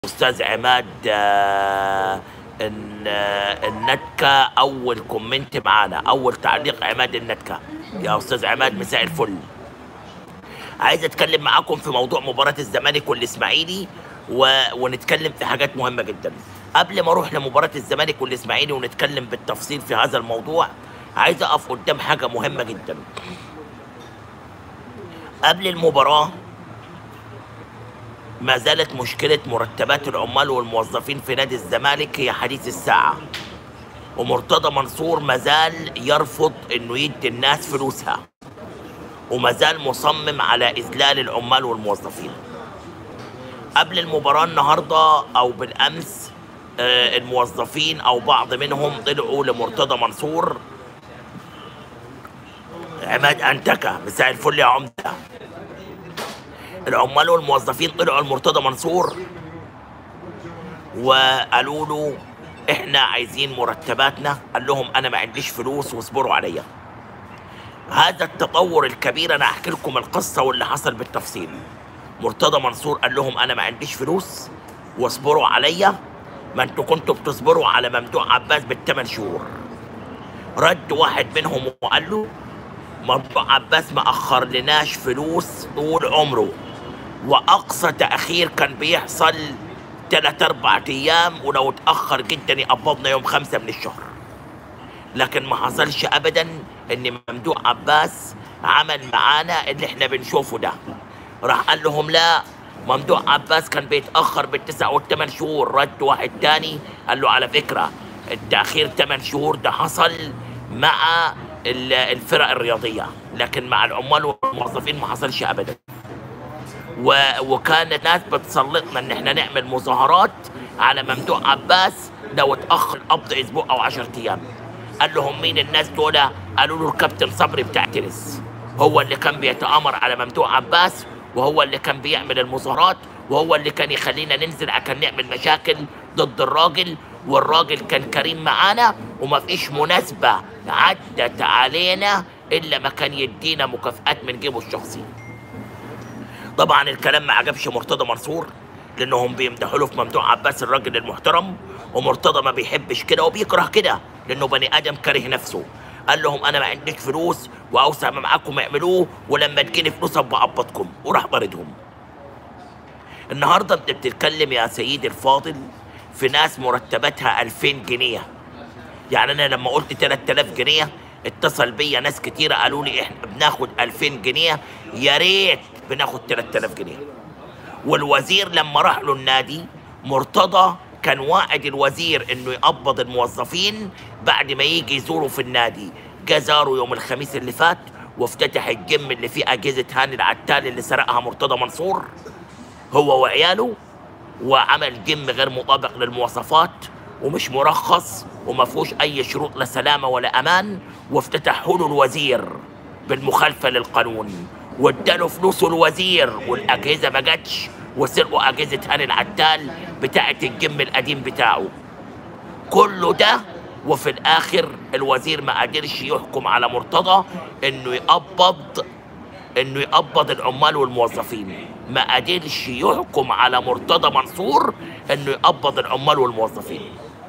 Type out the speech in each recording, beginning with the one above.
استاذ عماد آه، ان آه، النتكه اول كومنت معانا اول تعليق عماد النتكه يا استاذ عماد مساء الفل عايز اتكلم معاكم في موضوع مباراه الزمالك والاسماعيلي و... ونتكلم في حاجات مهمه جدا قبل ما اروح لمباراه الزمالك والاسماعيلي ونتكلم بالتفصيل في هذا الموضوع عايز اقف قدام حاجه مهمه جدا قبل المباراه ما زالت مشكلة مرتبات العمال والموظفين في نادي الزمالك هي حديث الساعة ومرتضى منصور مازال يرفض انه يدي الناس فلوسها ومازال مصمم على اذلال العمال والموظفين قبل المباراة النهاردة او بالامس آه، الموظفين او بعض منهم طلعوا لمرتضى منصور عماد انتكة مساء الفل يا عمده العمال والموظفين طلعوا لمرتضى منصور وقالوا له احنا عايزين مرتباتنا قال لهم انا ما عنديش فلوس واصبروا عليا هذا التطور الكبير انا احكي لكم القصه واللي حصل بالتفصيل مرتضى منصور قال لهم انا ما عنديش فلوس واصبروا عليا ما انتوا كنتوا بتصبروا على ممدوح عباس بالثمان شهور رد واحد منهم وقال له ممدوح عباس ما اخر لناش فلوس طول عمره واقصى تاخير كان بيحصل ثلاث اربع ايام ولو اتاخر جدا يقبضنا يوم خمسة من الشهر لكن ما حصلش ابدا ان ممدوح عباس عمل معانا اللي احنا بنشوفه ده راح قال لهم لا ممدوح عباس كان بيتاخر بالتسع والثمان شهور رد واحد تاني قال له على فكره التاخير ثمان شهور ده حصل مع ال- الفرق الرياضيه لكن مع العمال والموظفين ما حصلش ابدا و... وكانت ناس بتسلطنا ان احنا نعمل مظاهرات على ممدوح عباس لو اتاخر قبض اسبوع او 10 ايام قال لهم مين الناس دول قالوا له الكابتن صبري بتاع تنس هو اللي كان بيتامر على ممدوح عباس وهو اللي كان بيعمل المظاهرات وهو اللي كان يخلينا ننزل عشان نعمل مشاكل ضد الراجل والراجل كان كريم معانا وما فيش مناسبة عدت علينا إلا ما كان يدينا مكافآت من جيبه الشخصي طبعا الكلام ما عجبش مرتضى منصور لانهم بيمدحوا له في ممدوح عباس الراجل المحترم ومرتضى ما بيحبش كده وبيكره كده لانه بني ادم كاره نفسه قال لهم انا ما عنديش فلوس واوسع ما معاكم اعملوه ولما تجيني فلوس ابقى اقبضكم وراح باردهم النهارده انت بتتكلم يا سيدي الفاضل في ناس مرتباتها 2000 جنيه يعني انا لما قلت 3000 جنيه اتصل بيا ناس كتيره قالوا لي احنا بناخد 2000 جنيه يا ريت بناخد 3000 جنيه والوزير لما راح له النادي مرتضى كان واعد الوزير انه يقبض الموظفين بعد ما يجي يزوره في النادي جا زاره يوم الخميس اللي فات وافتتح الجيم اللي فيه اجهزه هاني العتال اللي سرقها مرتضى منصور هو وعياله وعمل جيم غير مطابق للمواصفات ومش مرخص وما فيهوش اي شروط لا سلامه ولا امان وافتتحه له الوزير بالمخالفه للقانون واداله فلوسه الوزير والاجهزه ما جاتش وسرقوا اجهزه هاني العتال بتاعه الجيم القديم بتاعه كله ده وفي الاخر الوزير ما قدرش يحكم على مرتضى انه يقبض انه يقبض العمال والموظفين ما قدرش يحكم على مرتضى منصور انه يقبض العمال والموظفين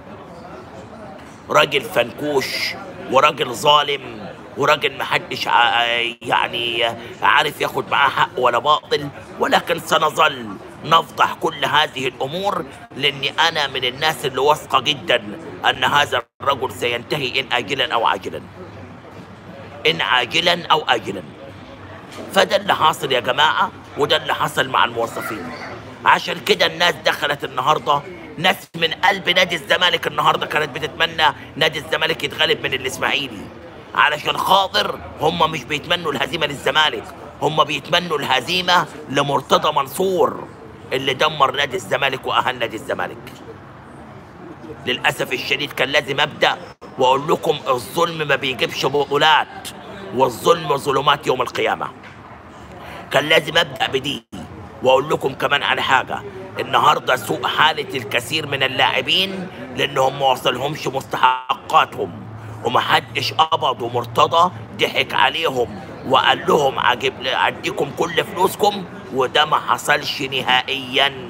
راجل فنكوش وراجل ظالم وراجل محدش ع- يعني عارف ياخد معاه حق ولا باطل ولكن سنظل نفضح كل هذه الامور لاني انا من الناس اللي واثقه جدا ان هذا الرجل سينتهي ان اجلا او عاجلا ان عاجلا او اجلا فده اللي حاصل يا جماعة وده اللي حصل مع الموظفين عشان كده الناس دخلت النهاردة ناس من قلب نادي الزمالك النهاردة كانت بتتمنى نادي الزمالك يتغلب من الإسماعيلي علشان خاطر هم مش بيتمنوا الهزيمة للزمالك هم بيتمنوا الهزيمة لمرتضى منصور اللي دمر نادي الزمالك وأهل نادي الزمالك للأسف الشديد كان لازم أبدأ وأقول لكم الظلم ما بيجيبش بطولات والظلم ظلمات يوم القيامة كان لازم ابدا بدي واقول لكم كمان على حاجه النهارده سوء حاله الكثير من اللاعبين لانهم ما وصلهمش مستحقاتهم ومحدش قبض ومرتضى ضحك عليهم وقال لهم عجب اديكم كل فلوسكم وده ما حصلش نهائيا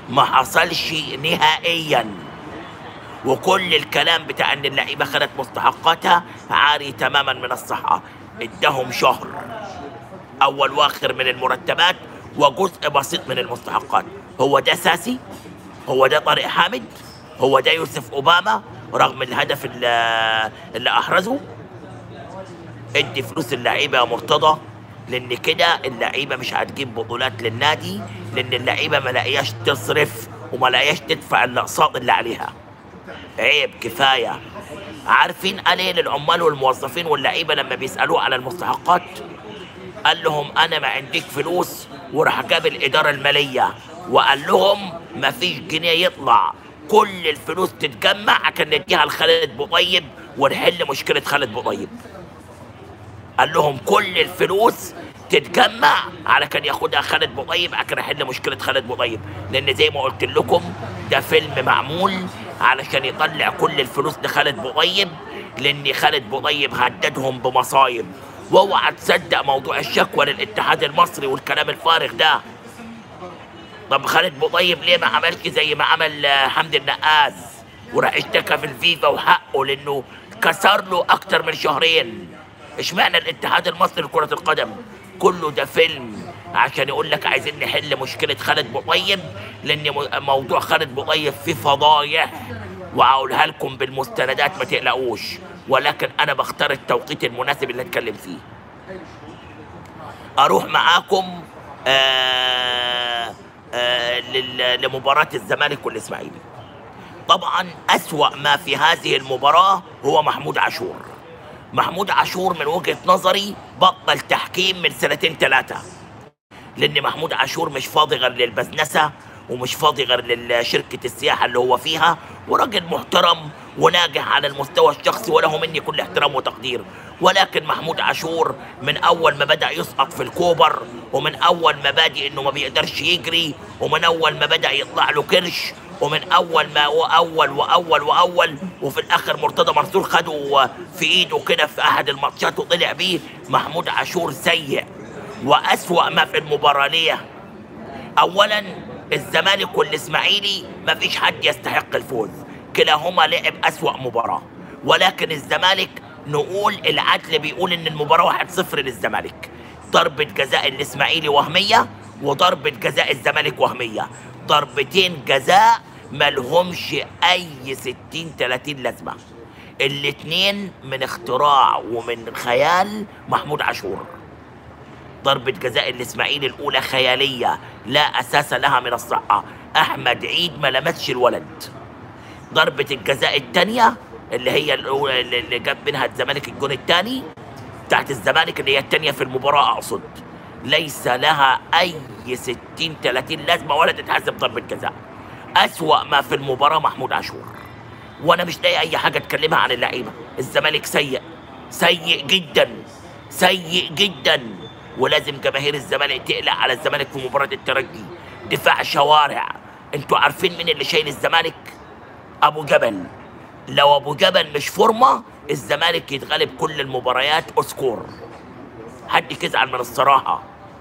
ما حصلش نهائيا وكل الكلام بتاع ان اللعيبه خدت مستحقاتها عاري تماما من الصحه ادهم شهر اول واخر من المرتبات وجزء بسيط من المستحقات هو ده ساسي هو ده طارق حامد هو ده يوسف اوباما رغم الهدف اللي, اللي احرزه ادي فلوس اللعيبه يا مرتضى لان كده اللعيبه مش هتجيب بطولات للنادي لان اللعيبه ما لاقياش تصرف وما لاقياش تدفع الاقساط اللي عليها عيب كفايه عارفين قال ايه للعمال والموظفين واللعيبه لما بيسالوه على المستحقات قال لهم انا ما عنديش فلوس وراح جاب الاداره الماليه وقال لهم ما فيش جنيه يطلع كل الفلوس تتجمع عشان نديها لخالد بوطيب ونحل مشكله خالد بوطيب قال لهم كل الفلوس تتجمع على كان ياخدها خالد بوطيب عشان يحل مشكله خالد بوطيب لان زي ما قلت لكم ده فيلم معمول علشان يطلع كل الفلوس لخالد بوطيب لان خالد بوطيب هددهم بمصايب واوعى تصدق موضوع الشكوى للاتحاد المصري والكلام الفارغ ده طب خالد بوطيب ليه ما عملش زي ما عمل آه، حمدي النقاز وراح اشتكى في الفيفا وحقه لانه كسر له اكتر من شهرين اشمعنى الاتحاد المصري لكرة القدم كله ده فيلم عشان يقول لك عايزين نحل مشكلة خالد بوطيب لان مو- موضوع خالد بوطيب فيه فضايح وهقولها لكم بالمستندات ما تقلقوش ولكن انا بختار التوقيت المناسب اللي اتكلم فيه اروح معاكم آه آه لل- لمباراة الزمالك والاسماعيلي طبعا أسوأ ما في هذه المباراة هو محمود عاشور محمود عاشور من وجهة نظري بطل تحكيم من سنتين ثلاثة لأن محمود عاشور مش فاضي غير للبزنسة ومش فاضي غير لشركة السياحة اللي هو فيها وراجل محترم وناجح على المستوى الشخصي وله مني كل احترام وتقدير ولكن محمود عاشور من أول ما بدأ يسقط في الكوبر ومن أول ما بادئ إنه ما بيقدرش يجري ومن أول ما بدأ يطلع له كرش ومن أول ما هو أول وأول وأول وفي الآخر مرتضى منصور خده في إيده كده في أحد الماتشات وطلع بيه محمود عاشور سيء وأسوأ ما في المباراة ليه اولا الزمالك والاسماعيلي ما فيش حد يستحق الفوز كلاهما لعب اسوا مباراه ولكن الزمالك نقول العدل بيقول ان المباراه 1-0 للزمالك ضربه جزاء الاسماعيلي وهميه وضربه جزاء الزمالك وهميه ضربتين جزاء ملهمش اي 60 30 لازمه الاتنين من اختراع ومن خيال محمود عاشور ضربة جزاء الإسماعيلي الأولى خيالية لا أساس لها من الصحة أحمد عيد ما لمسش الولد ضربة الجزاء الثانية اللي هي الأولى اللي جاب منها الزمالك الجون الثاني بتاعت الزمالك اللي هي الثانية في المباراة أقصد ليس لها أي 60 30 لازمة ولا تتحسب ضربة جزاء أسوأ ما في المباراة محمود عاشور وانا مش لاقي اي حاجه اتكلمها عن اللعيبه الزمالك سيء سيء جدا سيء جدا ولازم جماهير الزمالك تقلق على الزمالك في مباراه الترجي دفاع شوارع انتوا عارفين مين اللي شايل الزمالك ابو جبل لو ابو جبل مش فورمه الزمالك يتغلب كل المباريات اسكور حد يزعل من الصراحه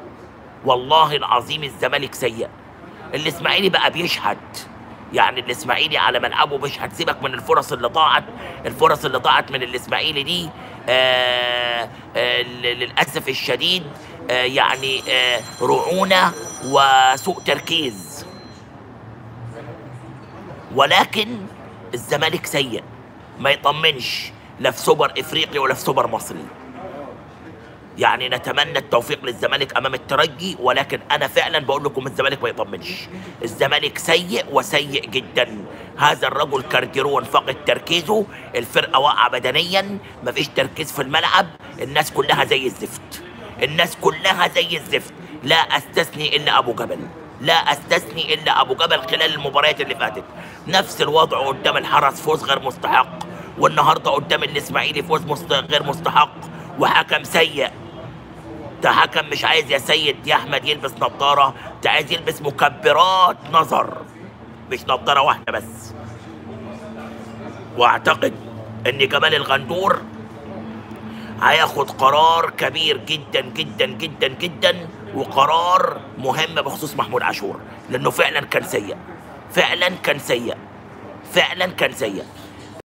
والله العظيم الزمالك سيء الاسماعيلي بقى بيشهد يعني الاسماعيلي على ملعبه مش هتسيبك من الفرص اللي ضاعت الفرص اللي ضاعت من الاسماعيلي دي آه آه ل- للاسف الشديد آه يعني آه رعونه وسوء تركيز ولكن الزمالك سيء ما يطمنش لا في سوبر افريقي ولا في سوبر مصري يعني نتمنى التوفيق للزمالك امام الترجي ولكن انا فعلا بقول لكم الزمالك ما يطمنش الزمالك سيء وسيء جدا هذا الرجل كارديرون فقد تركيزه الفرقه واقعه بدنيا مفيش تركيز في الملعب الناس كلها زي الزفت الناس كلها زي الزفت لا استثني الا ابو جبل لا استثني الا ابو جبل خلال المباريات اللي فاتت نفس الوضع قدام الحرس فوز غير مستحق والنهارده قدام الاسماعيلي فوز مست... غير مستحق وحكم سيء ده حكم مش عايز يا سيد يا احمد يلبس نظاره ده عايز يلبس مكبرات نظر مش نظاره واحده بس واعتقد ان جمال الغندور هياخد قرار كبير جدا جدا جدا جدا وقرار مهم بخصوص محمود عاشور لانه فعلا كان سيء فعلا كان سيء فعلا كان سيء